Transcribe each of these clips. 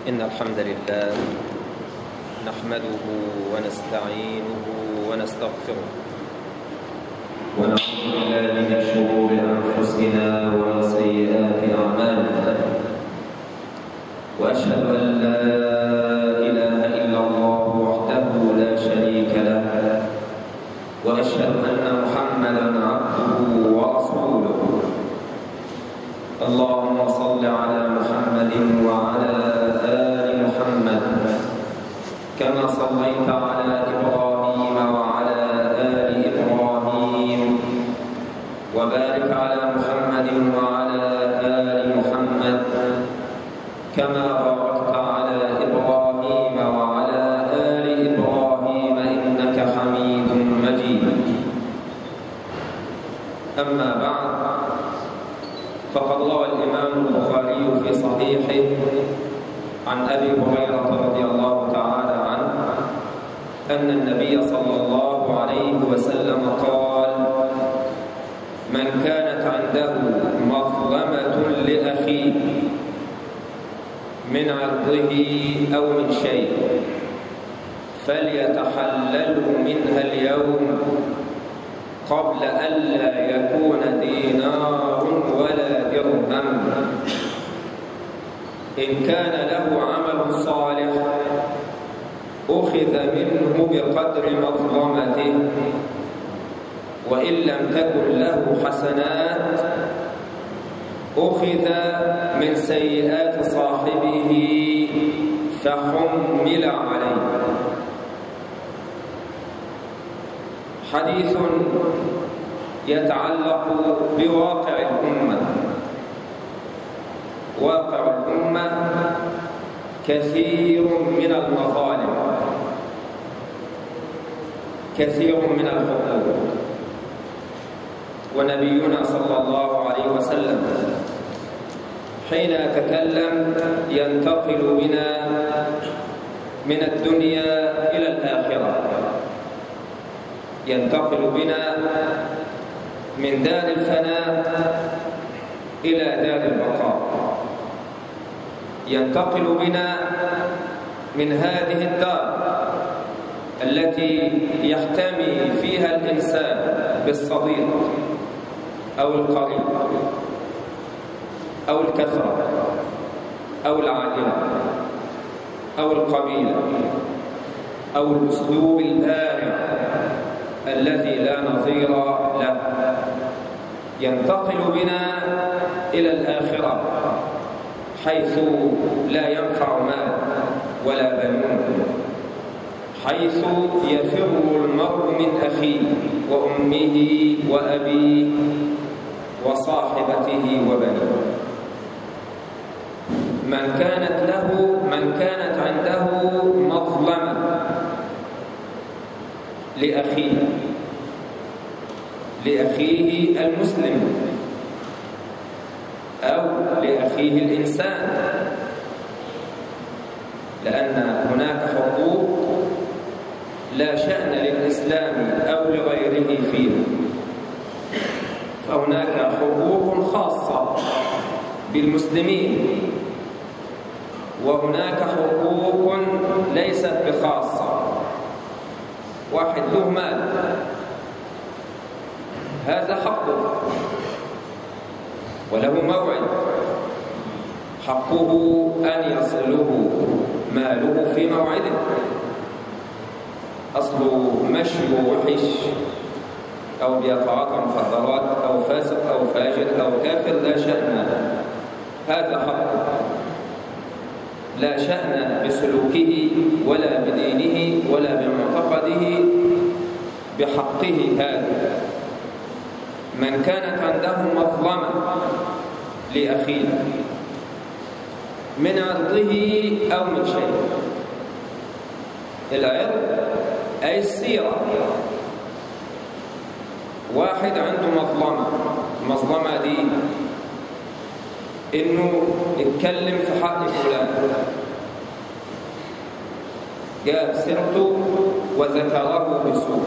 إن الحمد لله نحمده ونستعينه ونستغفره ونعوذ بالله من شرور أنفسنا ومن سيئات أعمالنا وأشهد أن لا إله إلا الله وحده لا شريك له وأشهد أن محمدا عبده ورسوله اللهم صل على محمد وعلى آل محمد كما صليت على إبراهيم وعلى آل إبراهيم وبارك على محمد وعلى آل محمد كما باركت على إبراهيم وعلى آل إبراهيم إنك حميد مجيد أما بعد فقد روى الإمام البخاري في صحيحه عن أبي هريرة رضي الله تعالى عنه أن النبي صلى الله عليه وسلم قال من كانت عنده مظلمة لأخيه من عرضه أو من شيء فليتحلله منها اليوم قبل ألا يكون دينار ولا درهم إن كان له عمل صالح أخذ منه بقدر مظلمته وإن لم تكن له حسنات أخذ من سيئات صاحبه فحمل عليه حديث يتعلق بواقع الأمة واقع الأمة كثير من المظالم كثير من الحقوق ونبينا صلى الله عليه وسلم حين يتكلم ينتقل بنا من الدنيا إلى الآخرة ينتقل بنا من دار الفناء إلى دار البقاء ينتقل بنا من هذه الدار التي يحتمي فيها الإنسان بالصديق أو القريب أو الكثرة أو العائلة أو القبيلة أو الأسلوب البارع الذي لا نظير له ينتقل بنا إلى الآخرة حيث لا ينفع مال ولا بنون حيث يفر المرء من أخيه وأمه وأبيه وصاحبته وبنيه من كانت له من كانت عنده مظلمة لأخيه لأخيه المسلم أو لأخيه الإنسان لأن هناك حقوق لا شأن للإسلام أو لغيره فيها فهناك حقوق خاصة بالمسلمين وهناك حقوق ليست بخاصة واحد له مال هذا حقه وله موعد حقه أن يصله ماله في موعده أصله مشي وحش أو بيتعاطى مخدرات أو فاسق أو فاجر أو كافر لا شأن هذا حقه لا شأن بسلوكه ولا بدينه ولا بمعتقده بحقه هذا من كانت عنده مظلمة لأخيه من عرضه أو من شيء العرض أي السيرة واحد عنده مظلمة المظلمة دي إنه اتكلم في حق فلان جاب سيرته وذكره بسوء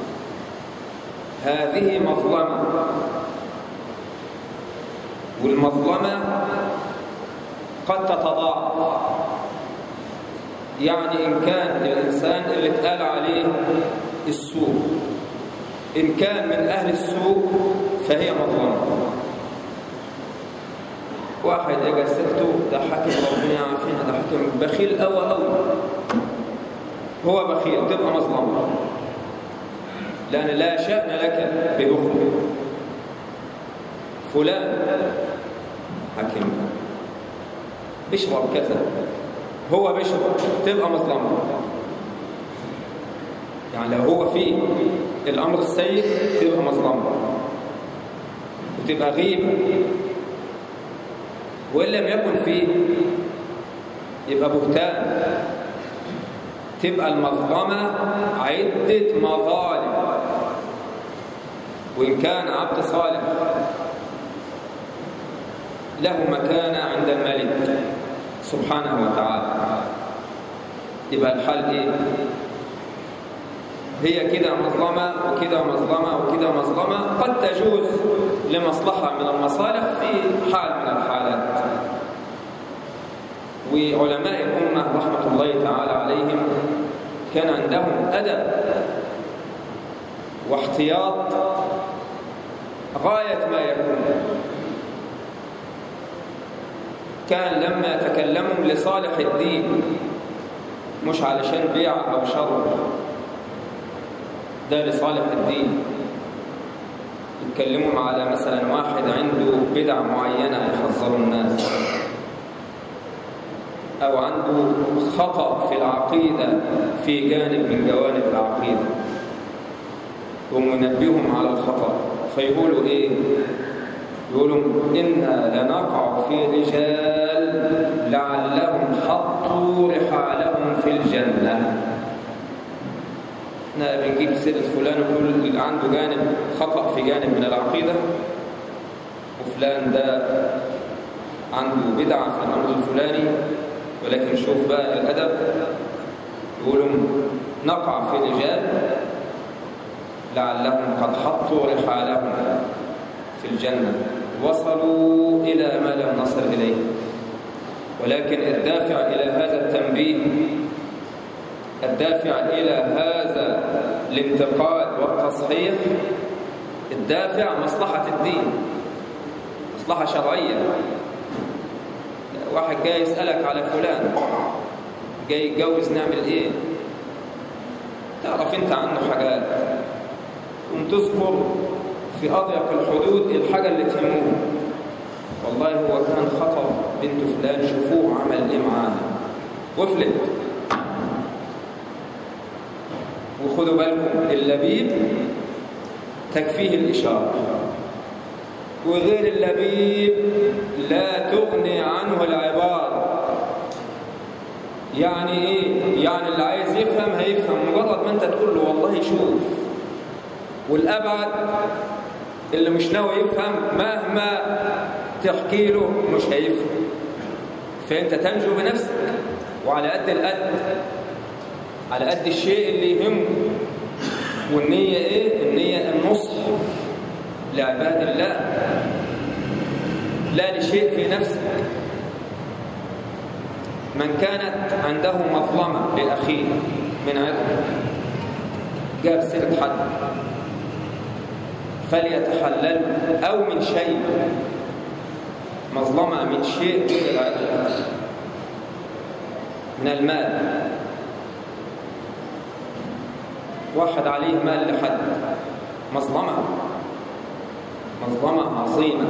هذه مظلمة والمظلمة قد تتضاعف يعني إن كان الإنسان اللي اتقال عليه السوء إن كان من أهل السوء فهي مظلمة واحد اجى سيرته ده حاكم ربنا يعافينا ده حاكم بخيل قوي قوي هو بخيل تبقى مظلمة لأن لا شأن لك ببخل فلان حاكم بيشرب كذا هو بيشرب تبقى مظلمة يعني لو هو فيه الأمر السيء تبقى مظلمة وتبقى غيبة وإن لم يكن فيه يبقى بهتان تبقى المظلمة عدة مظالم وإن كان عبد صالح له مكانة عند الملك سبحانه وتعالى يبقى الحال إيه؟ هي كده مظلمة وكده مظلمة وكده مظلمة قد تجوز لمصلحة من المصالح في حال من الحالات وعلماء الأمة رحمة الله تعالى عليهم كان عندهم أدب واحتياط غاية ما يكون كان لما تكلموا لصالح الدين مش علشان بيع أو شر ده لصالح الدين يتكلموا على مثلا واحد عنده بدع معينة يحذر الناس أو عنده خطأ في العقيدة في جانب من جوانب العقيدة ومنبههم على الخطأ فيقولوا إيه يقولوا إنا لنقع في رجال لعلهم حطوا رحالهم في الجنة احنا بنجيب سيرة فلان ونقول اللي عنده جانب خطأ في جانب من العقيدة وفلان ده عنده بدعة في الأمر الفلاني ولكن شوف بقى الأدب يقولوا نقع في رجال لعلهم قد حطوا رحالهم في الجنة وصلوا إلى ما لم نصل إليه ولكن الدافع إلى هذا التنبيه الدافع إلى هذا الانتقاد والتصحيح الدافع مصلحة الدين مصلحة شرعية واحد جاي يسألك على فلان جاي يتجوز نعمل ايه تعرف انت عنه حاجات وتذكر في أضيق الحدود الحاجة اللي تهمه والله هو كان خطر بنت فلان شوفوه عمل ايه معاها وفلت وخدوا بالكم اللبيب تكفيه الإشارة وغير اللبيب لا تغني عنه العبارة يعني ايه يعني اللي عايز يفهم هيفهم مجرد ما انت تقول له والله شوف والابعد اللي مش ناوي يفهم مهما تحكي له مش هيفهم فانت تنجو بنفسك وعلى قد القد على قد الشيء اللي يهمه والنية ايه النية النصح لعباد الله لا لشيء في نفسك من كانت عنده مظلمة لأخيه من عرض جاب سيرة حد فليتحلل أو من شيء مظلمة من شيء من العرض من المال واحد عليه مال لحد مظلمة مظلمة عظيمة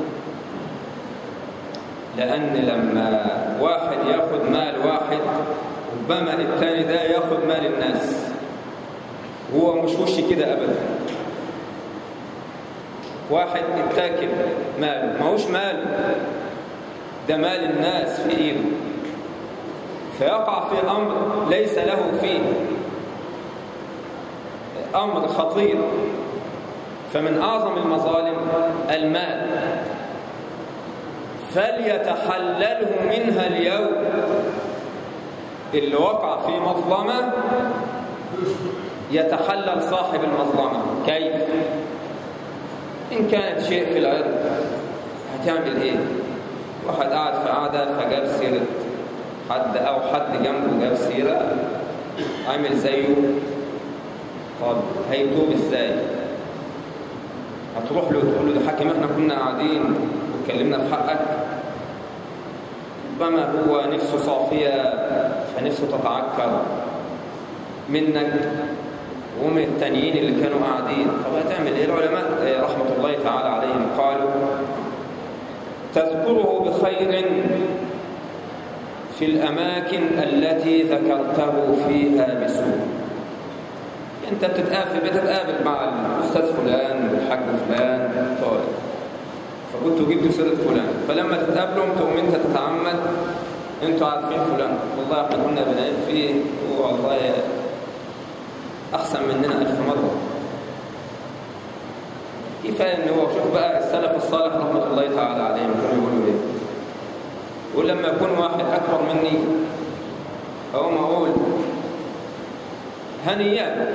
لأن لما واحد ياخد مال واحد ربما التاني ده ياخد مال الناس هو مش وش كده أبدا واحد اتاكل ماله ما هوش ماله ده مال الناس في ايده فيقع في أمر ليس له فيه أمر خطير فمن أعظم المظالم المال فليتحلله منها اليوم اللي وقع في مظلمة يتحلل صاحب المظلمة كيف؟ إن كانت شيء في العرض هتعمل إيه؟ واحد قاعد في قعدة فجاب سيرة حد او حد جنبه جاب سيره عامل زيه طب هيتوب ازاي هتروح له تقول له ده حاكم احنا كنا قاعدين واتكلمنا في حقك ربما هو نفسه صافيه فنفسه تتعكر منك ومن التانيين اللي كانوا قاعدين طب هتعمل ايه العلماء رحمه الله تعالى عليهم قالوا تذكره بخير في الأماكن التي ذكرته فيها بسوء أنت بتتقابل بتتقابل مع الأستاذ فلان والحاج فلان طالب فكنتوا جبتوا سيرة فلان فلما تتقابلوا تقوم أنت تتعمد أنتوا عارفين فلان والله احنا كنا بنعيب فيه والله أحسن مننا ألف مرة كفاية إن هو شوف بقى السلف الصالح رحمة الله تعالى عليهم كانوا يقولوا إيه ولما يكون واحد أكبر مني أقوم أقول هنيئا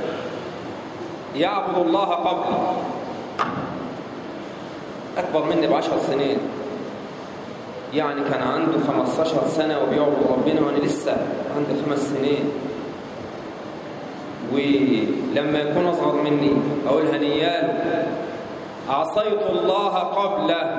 يعبد الله قبلي أكبر مني بعشر سنين يعني كان عنده 15 سنة وبيعبد ربنا وأنا لسه عندي خمس سنين ولما يكون أصغر مني أقول هنيال عصيت الله قبله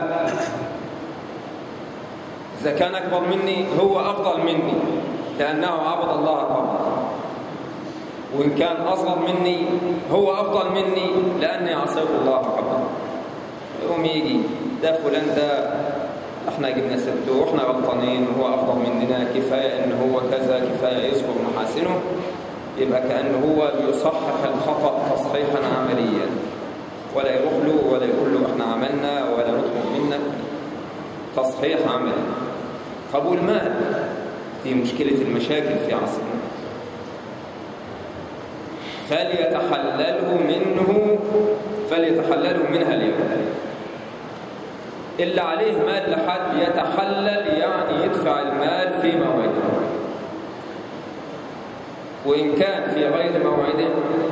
إذا كان أكبر مني هو أفضل مني لأنه عبد الله قبله وإن كان أصغر مني هو أفضل مني لأني عصيت الله قبله يوم يجي ده فلان ده احنا جبنا سبته واحنا غلطانين وهو أفضل مننا كفاية إن هو كذا كفاية يذكر محاسنه يبقى كأنه هو بيصحح الخطأ تصحيحا عمليا ولا يروح له ولا يقول له احنا عملنا ولا نطلب منك تصحيح عملي طب والمال دي مشكلة المشاكل في عصرنا فليتحلله منه فليتحلله منها اليوم إلا عليه مال لحد يتحلل يعني يدفع المال في موعده وإن كان في غير موعده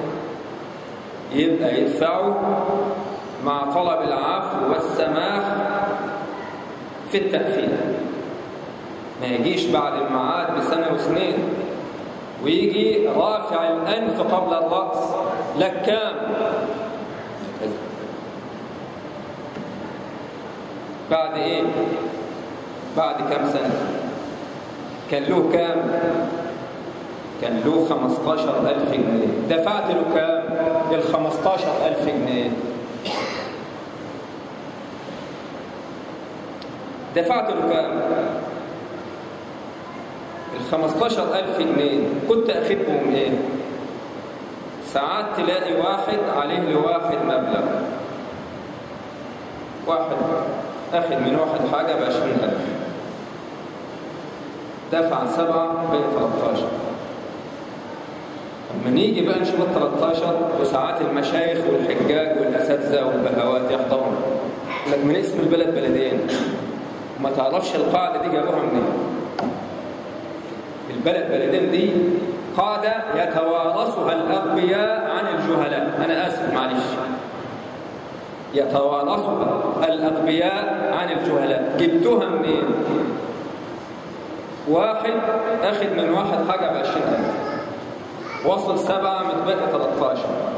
يبقى يدفعه مع طلب العفو والسماح في التأخير ما يجيش بعد الميعاد بسنة وسنين ويجي رافع الأنف قبل الرأس لك كام بعد ايه بعد كام سنة كان له كام كان له 15000 جنيه دفعت له كام ال 15000 جنيه دفعت له كام ال 15000 جنيه كنت اخدهم ايه ساعات تلاقي واحد عليه لواحد مبلغ واحد اخذ من واحد حاجه ب 20000 دفع سبعه ب 13 لما نيجي بقى نشوف ال 13 وساعات المشايخ والحجاج والاساتذه والبهوات يحضروا لك من اسم البلد بلدين وما تعرفش القاعده دي جابوها منين البلد بلدين دي قاعده يتوارثها الاغبياء عن الجهلاء انا اسف معلش يتوارثها الاغبياء عن الجهلاء جبتوها منين واحد اخذ من واحد حاجه ب 20000 وصل سبعة متبقي 13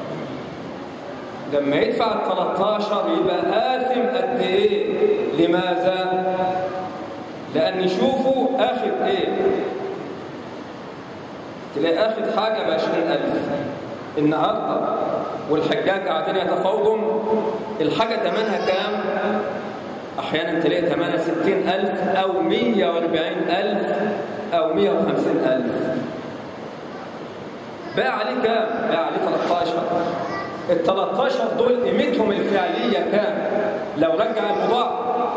لما يدفع ال 13 يبقى آثم قد إيه؟ لماذا؟ لأن شوفوا آخد إيه؟ تلاقي آخد حاجة ب 20000 النهاردة والحجاج قاعدين يتفاوضوا الحاجة ثمنها كام؟ أحيانا تلاقي ثمنها 60000 أو 140000 أو 150000 بقى عليه كام؟ بقى عليه 13 ال 13 دول قيمتهم الفعلية كام؟ لو رجع البضاعة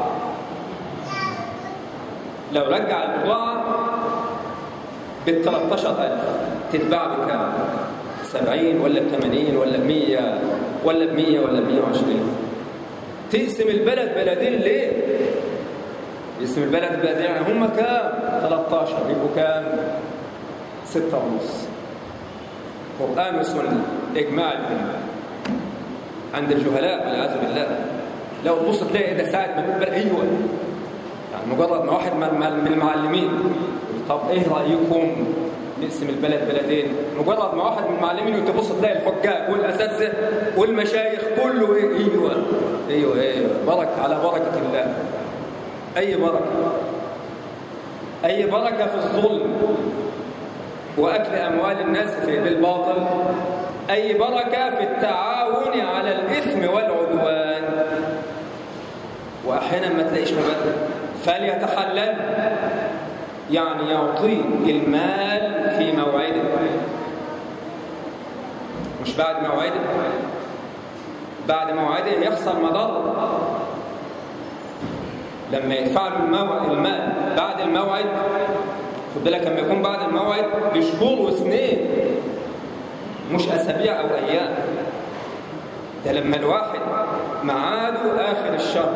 لو رجع البضاعة بال 13000 تتباع بكام؟ 70 ولا ب 80 ولا ب 100 ولا ب 100 ولا ب 120 تقسم البلد بلدين ليه؟ تقسم البلد بلدين يعني هم كام؟ 13 يبقوا كام؟ 6 ونص قرآن وسنة إجماع الأمة عند الجهلاء والعياذ بالله لو تبص تلاقي ده ساعة ما بيقول أيوه يعني مجرد ما واحد من المعلمين طب ايه رايكم نقسم البلد بلدين مجرد ما واحد من المعلمين تبص تلاقي الحجاج والاساتذه والمشايخ كله ايه ايوه ايوه ايوه بركه على بركه الله اي بركه اي بركه في الظلم واكل اموال الناس في بالباطل اي بركه في التعاون على الاثم والعدوان واحيانا ما تلاقيش مبادئ فليتحلل يعني يعطي المال في موعده مش بعد موعده بعد موعده يخسر مضر لما يدفع له الموعد المال بعد الموعد خد بالك لما يكون بعد الموعد بشهور وسنين مش اسابيع او ايام ده لما الواحد معاده اخر الشهر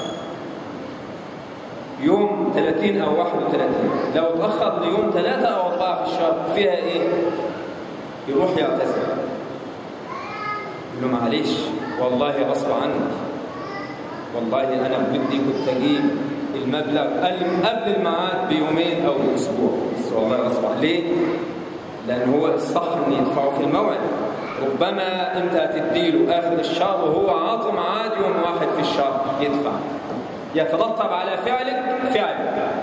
يوم 30 او 31 لو اتاخر ليوم 3 او 4 في الشهر فيها ايه يروح يعتذر يقول له معلش والله غصب عني والله انا بدي كنت اجيب المبلغ قبل الميعاد بيومين او باسبوع بس والله غصب عني ليه لان هو الصح ان يدفعه في الموعد ربما انت هتديله اخر الشهر وهو عاطي ميعاد يوم واحد في الشهر يدفع يترتب على فعلك فعل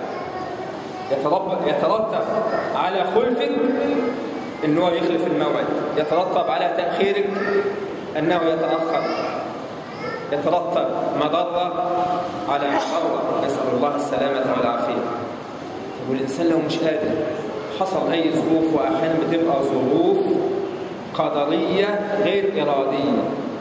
يترتب على خلفك انه يخلف الموعد يترتب على تاخيرك انه يتاخر يترتب مضره على مضره نسال الله السلامه والعافيه والانسان لو مش قادر حصل اي ظروف واحيانا بتبقى ظروف قدريه غير اراديه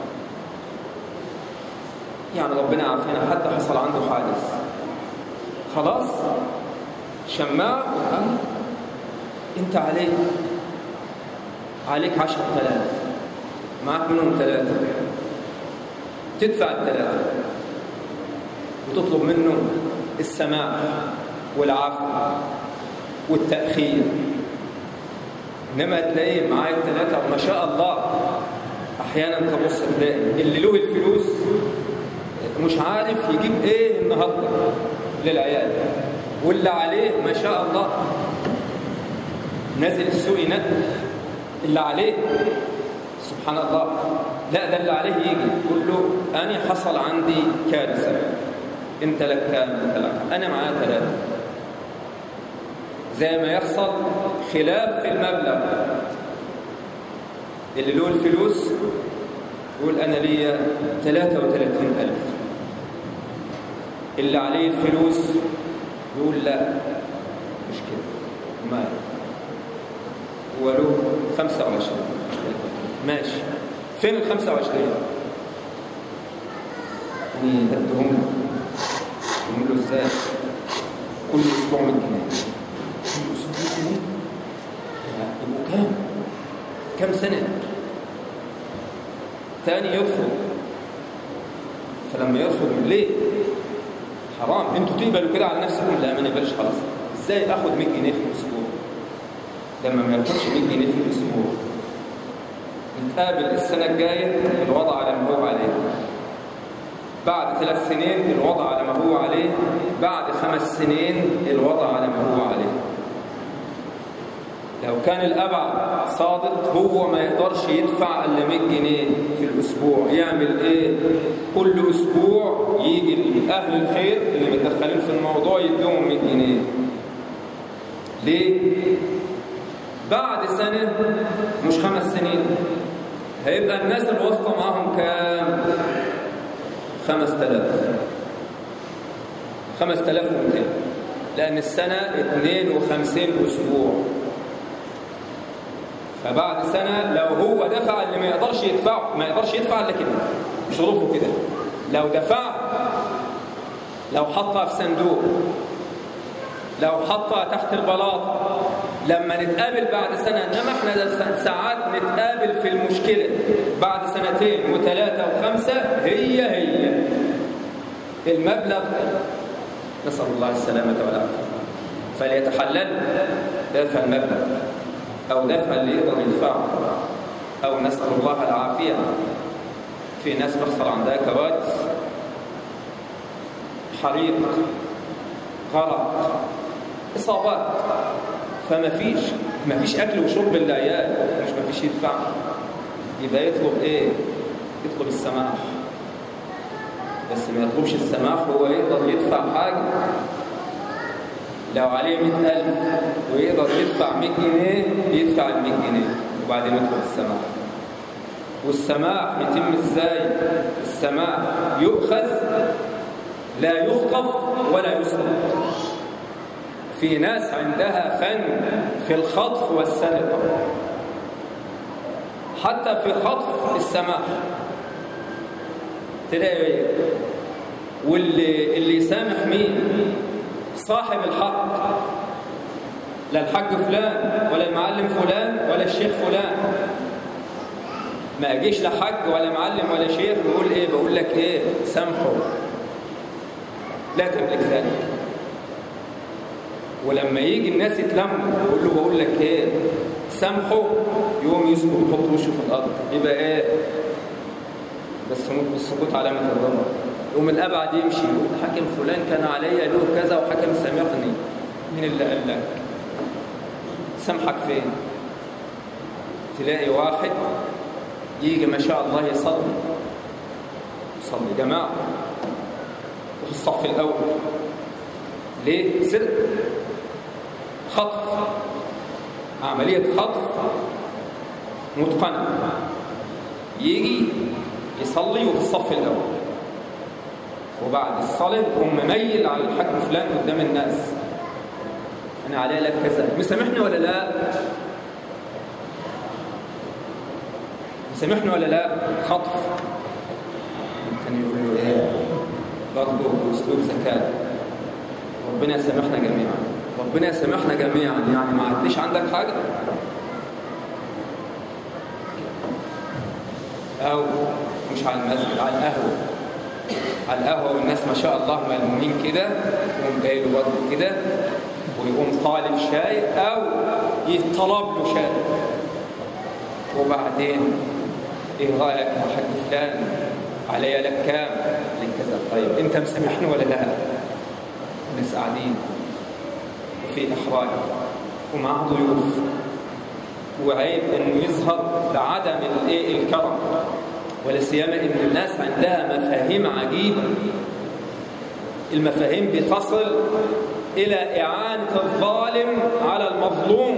يعني ربنا عافينا حد حصل عنده حادث خلاص شماع وقام انت عليك عليك عشر تلاف معك منهم ثلاثة تدفع الثلاثة وتطلب منه السماح والعفو والتأخير إنما تلاقيه معايا الثلاثة وما شاء الله أحيانا تبص تلاقي اللي له الفلوس مش عارف يجيب ايه النهارده للعيال واللي عليه ما شاء الله نازل السوق ينقل اللي عليه سبحان الله لا ده اللي عليه يجي يقول له انا حصل عندي كارثه انت لك كام انت لك انا معايا ثلاثه زي ما يحصل خلاف في المبلغ اللي له الفلوس يقول انا ليا 33000 اللي عليه الفلوس يقول لا مش كده ما هو له 25 مش كده ماشي فين ال 25 يعني ادهم له ادهم له ازاي كل اسبوع 100 جنيه كل اسبوع 100 جنيه يبقوا كام كام سنه تاني يرفض فلما يرفض ليه حرام انتوا تقبلوا كده على نفسكم لا ما نقبلش خلاص ازاي اخد 100 جنيه في الاسبوع لما ما ياخدش 100 جنيه في الاسبوع نتقابل السنه الجايه الوضع على ما هو عليه بعد ثلاث سنين الوضع على ما هو عليه بعد خمس سنين الوضع على ما هو عليه لو كان الأبعد صادق هو ما يقدرش يدفع إلا 100 جنيه في الأسبوع يعمل إيه؟ كل أسبوع يجي أهل الخير اللي متدخلين في الموضوع يدوهم 100 جنيه ليه؟ بعد سنة مش خمس سنين هيبقى الناس الوسطى معاهم كام؟ 5000 5200 لأن السنة 52 أسبوع فبعد سنة لو هو دفع اللي ما يقدرش يدفعه ما يقدرش يدفع إلا كده ظروفه كده لو دفع لو حطها في صندوق لو حطها تحت البلاط لما نتقابل بعد سنة إنما احنا ساعات نتقابل في المشكلة بعد سنتين وثلاثة وخمسة هي هي المبلغ نسأل الله السلامة والعافية فليتحلل دافع المبلغ أو دفع اللي يقدر يدفعه أو نسأل الله العافية في ناس بيحصل عندها كوارث حريق غرق إصابات فما فيش ما فيش اكل وشرب للعيال مش ما فيش يدفع يبقى يطلب ايه يطلب السماح بس ما يطلبش السماح هو يقدر يدفع حاجه لو عليه 100000 ويقدر يدفع 100 جنيه يدفع ال 100 جنيه وبعدين يطلب السماح والسماح يتم ازاي السماح يؤخذ لا يخطف ولا يسرق في ناس عندها فن في الخطف والسرقه حتى في خطف السماح تلاقي واللي اللي يسامح مين صاحب الحق لا الحاج فلان ولا المعلم فلان ولا الشيخ فلان ما اجيش لا حاج ولا معلم ولا شيخ بقول ايه بقول لك ايه سامحه لا تملك ذلك ولما يجي الناس يتلموا يقول له بقول لك ايه سامحه يقوم يسكت يحط وشه في الارض يبقى ايه بس السكوت علامه الرضا يقوم الابعد يمشي يقول حاكم فلان كان عليا له كذا وحكم سامحني مين اللي قال لك سامحك فين تلاقي واحد يجي ما شاء الله يصلي يصلي جماعه وفي الصف الاول ليه سرق خطف عملية خطف متقنة يجي يصلي وفي الصف الأول وبعد الصلاة يقوم مميل على الحاج فلان قدام الناس أنا علي لك كذا مسامحني ولا لا؟ مسامحني ولا لا؟ خطف كان يقول له إيه؟ برضه أسلوب ذكاء ربنا يسامحنا جميعا ربنا يسامحنا جميعا يعني ما عديش عندك حاجة أو مش على المسجد على القهوة على القهوة والناس ما شاء الله ملمومين كده يقوم جاي له برضه كده ويقوم طالب شاي أو يطلب له شاي وبعدين إيه رأيك يا حاج فلان عليا لك كام؟ لك كذا طيب أنت مسامحني ولا لا؟ الناس قاعدين وفي إحراج ومعه ضيوف وعيب انه يظهر بعدم الايه الكرم ولا سيما ان الناس عندها مفاهيم عجيبه المفاهيم بتصل الى اعانه الظالم على المظلوم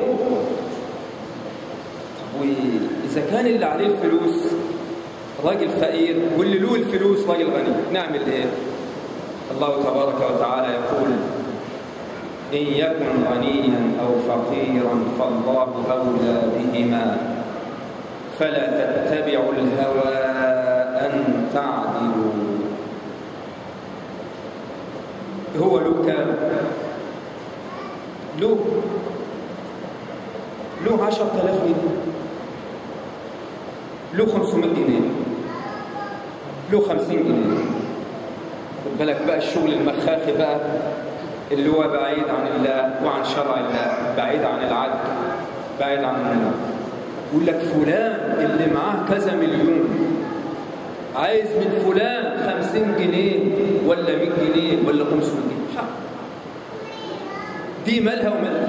واذا كان اللي عليه الفلوس راجل فقير واللي له الفلوس راجل غني نعمل ايه الله تبارك وتعالى يقول إن يكن غنيا أو فقيرا فالله أولى بهما فلا تتبعوا الهوى أن تعدلوا هو له كام؟ له له عشرة آلاف جنيه له خمسمائة جنيه له خمسين جنيه خد بالك بقى الشغل المخاخي بقى اللي هو بعيد عن الله وعن شرع الله بعيد عن العدل بعيد عن النور يقول لك فلان اللي معاه كذا مليون عايز من فلان خمسين جنيه ولا مئة جنيه ولا خمسمائة جنيه حق دي مالها ومالها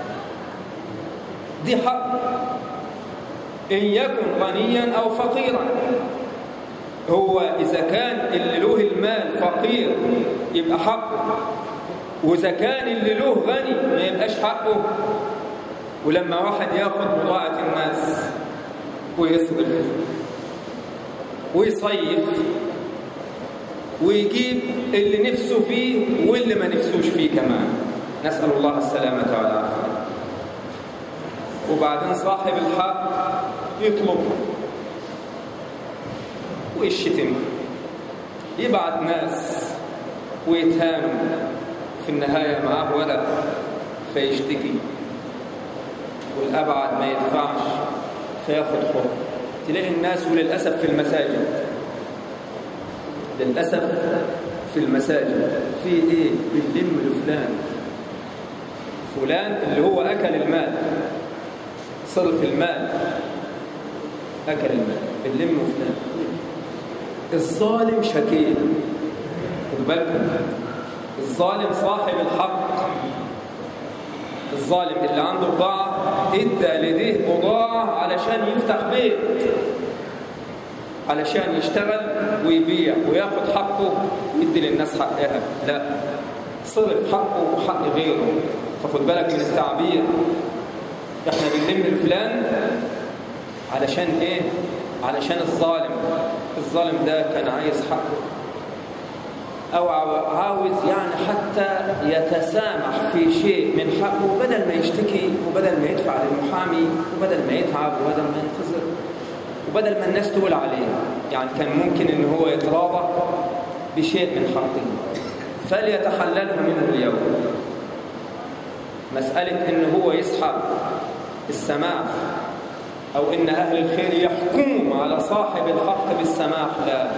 دي حق إن يكن غنيا أو فقيرا هو إذا كان اللي له المال فقير يبقى حقه وإذا كان اللي له غني ما يبقاش حقه ولما واحد ياخد بضاعة الناس ويصرف ويصيف ويجيب اللي نفسه فيه واللي ما نفسوش فيه كمان نسأل الله السلامة والعافية وبعدين صاحب الحق يطلب ويشتم يبعت ناس ويتهانوا في النهاية معاه ولد فيشتكي والأبعد ما يدفعش فياخد حكم تلاقي الناس وللأسف في المساجد للأسف في المساجد في إيه بنلم لفلان فلان اللي هو أكل المال صرف المال أكل المال بنلم فلان الظالم شكيل خد بالكم الظالم صاحب الحق الظالم اللي عنده بضاعة ادى لديه بضاعة علشان يفتح بيت علشان يشتغل ويبيع وياخد حقه ويدي للناس حقها لا صرف حقه وحق غيره فخد بالك من التعبير احنا بنلم لفلان علشان ايه علشان الظالم الظالم ده كان عايز حقه او عاوز يعني حتى يتسامح في شيء من حقه بدل ما يشتكي وبدل ما يدفع للمحامي وبدل ما يتعب وبدل ما ينتظر وبدل ما الناس تقول عليه يعني كان ممكن ان هو يتراضى بشيء من حقه فليتحلله منه اليوم مسألة ان هو يسحب السماح او ان اهل الخير يحكموا على صاحب الحق بالسماح لا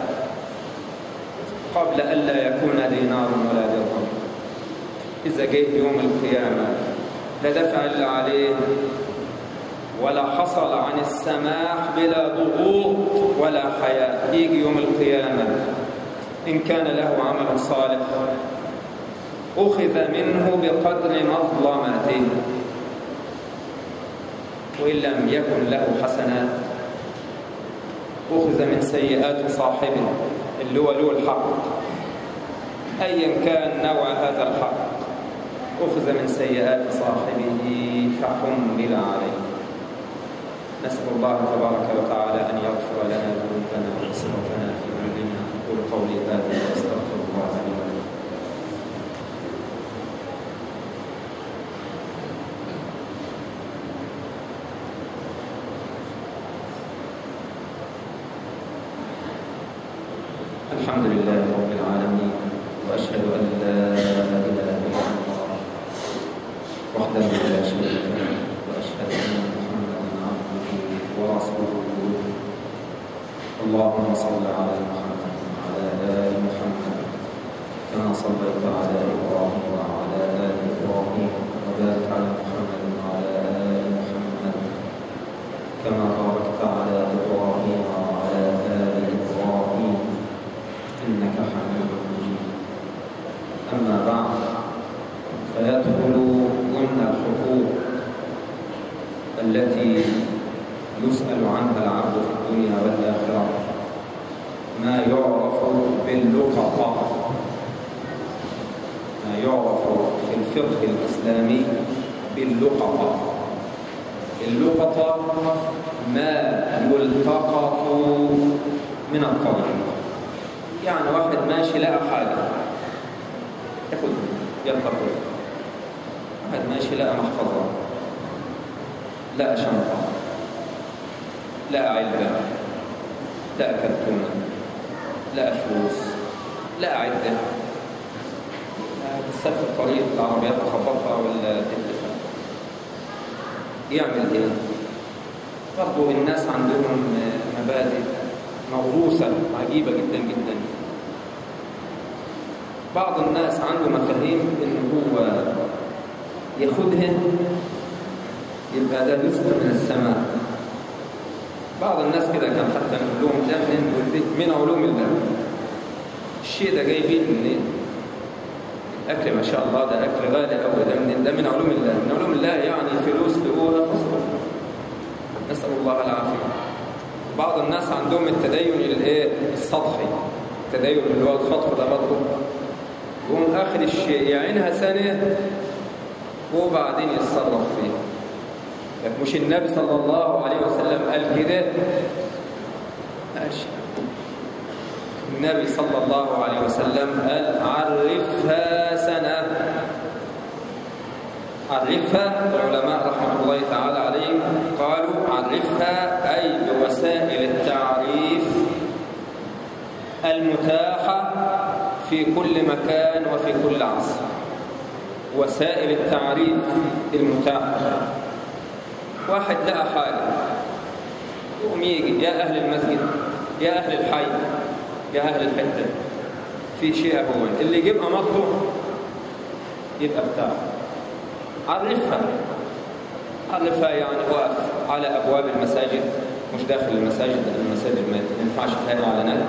قبل ألا يكون دينار ولا درهم إذا جه يوم القيامة لا دفع إلا عليه ولا حصل عن السماح بلا ضغوط ولا حياء يجي يوم القيامة إن كان له عمل صالح أخذ منه بقدر مظلمته وإن لم يكن له حسنات أخذ من سيئات صاحبه اللي هو له الحق أيا كان نوع هذا الحق أخذ من سيئات صاحبه فحمل عليه نسأل الله تبارك وتعالى أن يغفر لنا ذنوبنا وإسرافنا في أمرنا أقول قولي هذا وأستغفر الله لي ولكم الحمد لله رب العالمين وأشهد أن لا إله إلا الله وحده لا شريك له وأشهد أن محمدا عبده ورسوله اللهم صل على محمد وعلى آل محمد كما صليت على إبراهيم وعلى آل إبراهيم وبارك على محمد وعلى آل محمد كما باركت على إبراهيم وعلى آل إبراهيم إنك حميد مجيد أما بعد فيدخل ضمن الحقوق التي يسأل عنها العبد في الدنيا والآخرة ما يعرف باللقطة ما يعرف في الفقه الإسلامي باللقطة اللقطة ما يلتقط من الطريق يعني واحد ماشي لقى حاجة ياخد يلتقط واحد ماشي لقى محفظة لقى شنطة لقى علبة لقى كرتونة لقى فلوس لقى عدة تسافر في الطريق العربيات تخبطها ولا تتلفها يعمل ايه؟ برضه الناس عندهم مبادئ موروثة عجيبة جدا جدا بعض الناس عنده مفاهيم ان هو ياخدها يبقى ده رزق من السماء بعض الناس كده كان حتى نقول لهم ده منين يقول لي من علوم الله الشيء ده جايبين منين الاكل ما شاء الله ده اكل غالي قوي ده من ده من علوم الله من علوم الله يعني فلوس لقوها فاصرفها نسال الله العافيه بعض الناس عندهم التدين الايه السطحي التدين اللي هو الخطف ده برضه يقوم اخر الشيء يعينها سنه وبعدين يتصرف فيه مش النبي صلى الله عليه وسلم قال كده ماشي النبي صلى الله عليه وسلم قال عرفها سنة عرفها العلماء رحمة الله تعالى عليهم قالوا عرفها أي بوسائل التعريف المتاحة في كل مكان وفي كل عصر وسائل التعريف المتاحة واحد لقى حاجة يقوم يجي يا أهل المسجد يا أهل الحي يا أهل الحتة في شيء هو اللي يجيب أمرته يبقى بتاعه عرفها عرفها يعني واقف على أبواب المساجد مش داخل المساجد لأن المساجد ما ينفعش فيها إعلانات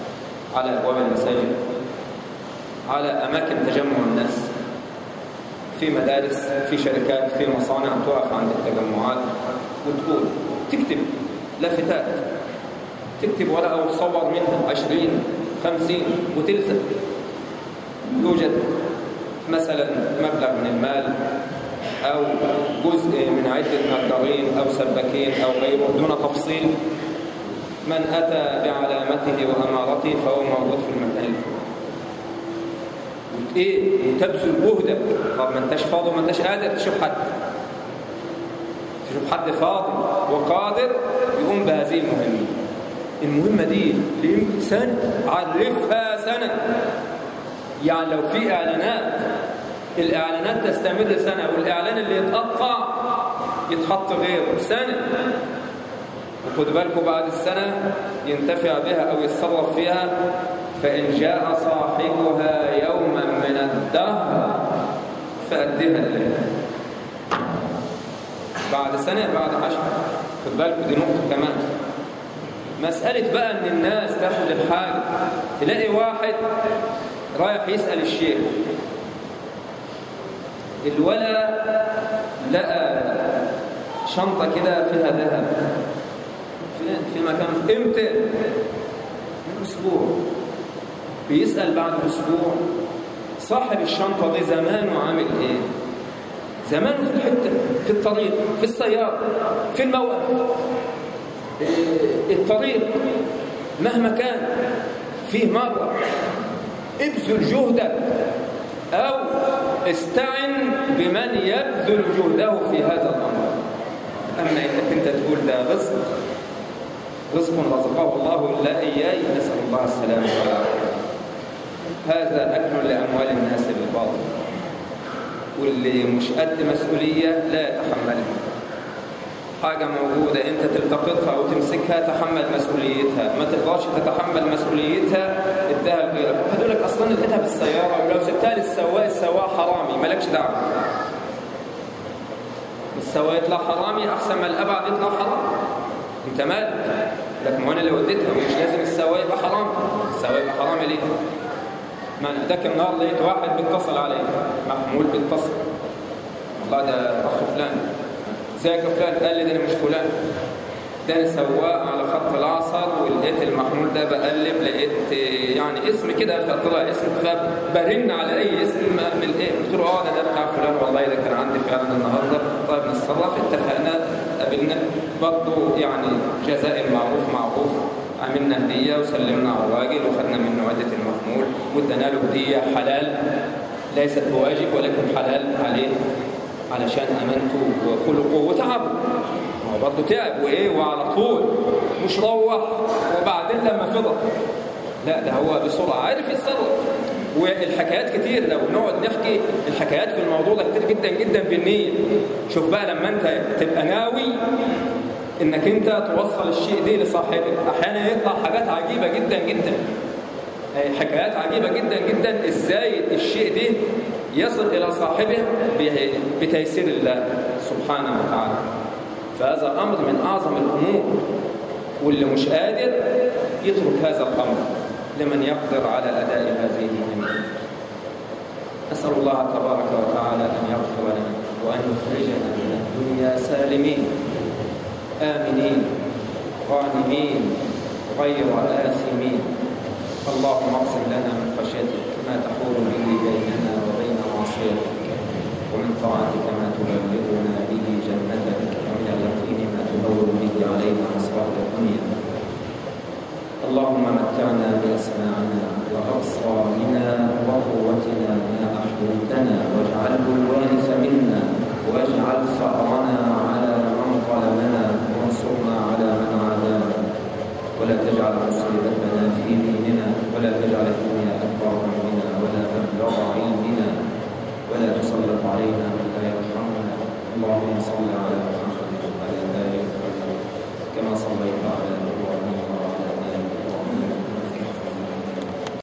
على أبواب المساجد على أماكن تجمع الناس في مدارس في شركات في مصانع تقف عند التجمعات وتقول تكتب لافتات تكتب ورقة وتصور منها 20 50 وتلزق يوجد مثلا مبلغ من المال أو جزء من عدة نجارين أو سباكين أو غيره دون تفصيل من أتى بعلامته وأمارته فهو موجود في المكان الفلاني ايه وتبذل جهدك طب ما انتش فاضي وما انتش قادر تشوف حد تشوف حد فاضي وقادر يقوم بهذه المهمة المهمة دي ليمكن سنة عرفها سنة يعني لو في إعلانات الإعلانات تستمر سنة والإعلان اللي يتقطع يتحط غيره سنة وخدوا بالكم بعد السنة ينتفع بها أو يتصرف فيها فإن جاء صاحبها يوما من الدهر فأدها إليه بعد سنة بعد عشر خد بالكم دي نقطة كمان مسألة بقى إن الناس تاخد الحاجة تلاقي واحد رايح يسأل الشيخ الولا لقى شنطة كده فيها ذهب في مكان امتى؟ من أسبوع بيسأل بعد أسبوع صاحب الشنطة دي زمانه عامل إيه؟ زمانه في الحتة في الطريق في السيارة في الموقف الطريق مهما كان فيه مرة ابذل جهدك أو استعن بمن يبذل جهده في هذا الأمر أما إنك أنت تقول ده رزق رزق رزقه الله لا إياي نسأل الله السلامة والعافية هذا أكل لأموال الناس بالباطل واللي مش قد مسؤولية لا يتحملها حاجة موجودة أنت تلتقطها وتمسكها تحمل مسؤوليتها ما تقدرش تتحمل مسؤوليتها اديها لغيرك هدول لك أصلا لقيتها في السيارة ولو سبتها للسواق السواق حرامي مالكش دعوة السواق يطلع حرامي أحسن ما الأبعد يطلع حرامي أنت مالك لكن ما أنا اللي وديتها ومش لازم السواق يبقى حرامي السواق يبقى حرامي ليه؟ ما أنا ذاك النهار لقيت واحد بيتصل علي محمول بيتصل والله ده أخو فلان ازيك يا فلان قال لي ده انا مش فلان ده انا سواق على خط العصر ولقيت المحمول ده بقلب لقيت يعني اسم كده فطلع اسم فبرن على اي اسم من ايه قلت له اه ده ده بتاع فلان والله ده كان عندي فعلا النهارده طيب نتصرف اتفقنا قابلنا برضه يعني جزاء المعروف معروف عملنا هديه وسلمنا على الراجل وخدنا منه عده المحمول وادينا له هديه حلال ليست بواجب ولكن حلال عليه علشان امانته وخلقه وتعبه هو برضه تعب وايه وعلى طول مش روح وبعدين لما فضل لا ده هو بسرعه عارف يتصرف والحكايات كتير لو نقعد نحكي الحكايات في الموضوع ده كتير جدا جدا بالنية شوف بقى لما انت تبقى ناوي انك انت توصل الشيء دي لصاحبك احيانا يطلع حاجات عجيبة جدا جدا حكايات عجيبة جدا جدا ازاي الشيء دي يصل إلى صاحبه بتيسير الله سبحانه وتعالى فهذا أمر من أعظم الأمور واللي مش قادر يترك هذا الأمر لمن يقدر على أداء هذه المهمة أسأل الله تبارك وتعالى أن يغفر لنا وأن يخرجنا من الدنيا سالمين آمنين غانمين غير آثمين اللهم اقسم لنا من خشيتك ما تحول به بيننا وبين معصيتك ومن طاعتك ما تبلغنا به جنتك ومن اليقين ما تهون به علينا مصباح الدنيا اللهم متعنا باسماعنا وابصارنا وقوتنا ما احييتنا واجعله الوارث منا واجعل ثارنا على من ظلمنا وانصرنا على من عادانا ولا تجعل مصيبتنا في ديننا ولا تجعل الدنيا اكبر همنا ولا مبلغ علمنا ولا تسلط علينا من لا يرحمنا اللهم صل على محمد